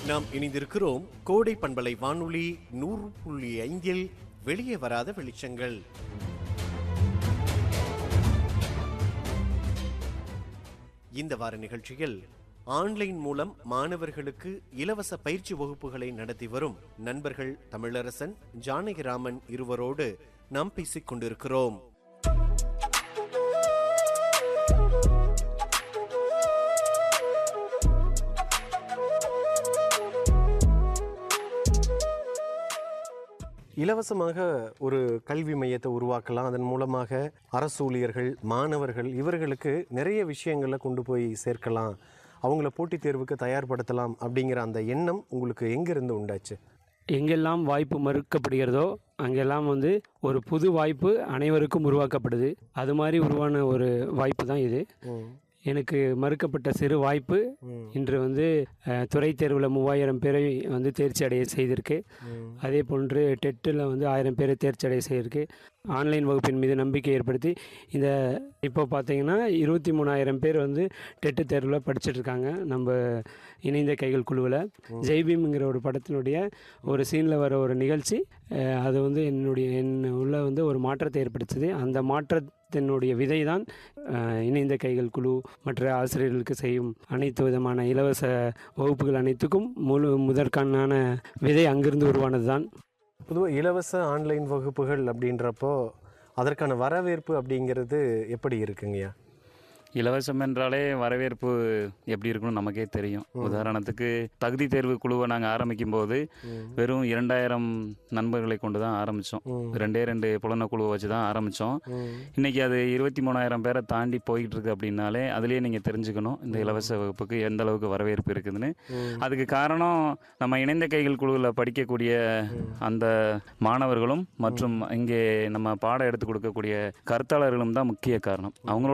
நாம் இணைந்திருக்கிறோம் கோடை பண்பலை வானொலி நூறு புள்ளி ஐந்தில் வெளியே வராத வெளிச்சங்கள் இந்த வார நிகழ்ச்சியில் ஆன்லைன் மூலம் மாணவர்களுக்கு இலவச பயிற்சி வகுப்புகளை நடத்தி வரும் நண்பர்கள் தமிழரசன் ஜானகிராமன் இருவரோடு நாம் பேசிக் கொண்டிருக்கிறோம் இலவசமாக ஒரு கல்வி மையத்தை உருவாக்கலாம் அதன் மூலமாக அரசு ஊழியர்கள் மாணவர்கள் இவர்களுக்கு நிறைய விஷயங்களை கொண்டு போய் சேர்க்கலாம் அவங்கள போட்டித் தேர்வுக்கு தயார்படுத்தலாம் அப்படிங்கிற அந்த எண்ணம் உங்களுக்கு எங்கிருந்து உண்டாச்சு எங்கெல்லாம் வாய்ப்பு மறுக்கப்படுகிறதோ அங்கெல்லாம் வந்து ஒரு புது வாய்ப்பு அனைவருக்கும் உருவாக்கப்படுது அது மாதிரி உருவான ஒரு வாய்ப்பு தான் இது எனக்கு மறுக்கப்பட்ட சிறு வாய்ப்பு இன்று வந்து அஹ், துறைத் தேர்வில் மூவாயிரம் பேரை வந்து தேர்ச்சி அடைய செய்திருக்கு அதே போன்று டெட்டில் வந்து ஆயிரம் பேரை தேர்ச்சி அடைய செய்திருக்கு ஆன்லைன் வகுப்பின் மீது நம்பிக்கை ஏற்படுத்தி இந்த இப்போ பார்த்தீங்கன்னா இருபத்தி மூணாயிரம் பேர் வந்து டெட்டு தேர்வில் படிச்சுட்டு இருக்காங்க நம்ம இணைந்த கைகள் குழுவில் ஜெய்பீம்ங்கிற ஒரு படத்தினுடைய ஒரு சீனில் வர ஒரு நிகழ்ச்சி அஹ், அது வந்து என்னுடைய என் உள்ள வந்து ஒரு மாற்றத்தை ஏற்படுத்துது அந்த மாற்றத்தினுடைய விதை தான் அஹ், இணைந்த கைகள் குழு மற்ற ஆசிரியர்களுக்கு செய்யும் அனைத்து விதமான இலவச வகுப்புகள் அனைத்துக்கும் முழு முதற்கான விதை அங்கிருந்து உருவானது தான் பொதுவாக இலவச ஆன்லைன் வகுப்புகள் அப்படின்றப்போ அதற்கான வரவேற்பு அப்படிங்கிறது எப்படி இருக்குங்கய்யா இலவசம் என்றாலே வரவேற்பு எப்படி இருக்கும்னு நமக்கே தெரியும் உதாரணத்துக்கு தகுதி தேர்வு குழுவை நாங்கள் ஆரம்பிக்கும் போது வெறும் இரண்டாயிரம் நண்பர்களை கொண்டு தான் ஆரம்பித்தோம் ரெண்டே ரெண்டு புலன குழுவை வச்சு தான் ஆரம்பித்தோம் இன்னைக்கு அது இருபத்தி மூணாயிரம் பேரை தாண்டி போய்கிட்டு இருக்கு அப்படின்னாலே அதுலேயே நீங்கள் தெரிஞ்சுக்கணும் இந்த இலவச வகுப்புக்கு எந்த அளவுக்கு வரவேற்பு இருக்குதுன்னு அதுக்கு காரணம் நம்ம இணைந்த கைகள் குழுவில் படிக்கக்கூடிய அந்த மாணவர்களும் மற்றும் இங்கே நம்ம பாடம் எடுத்து கொடுக்கக்கூடிய கருத்தாளர்களும் தான் முக்கிய காரணம் அவங்களோட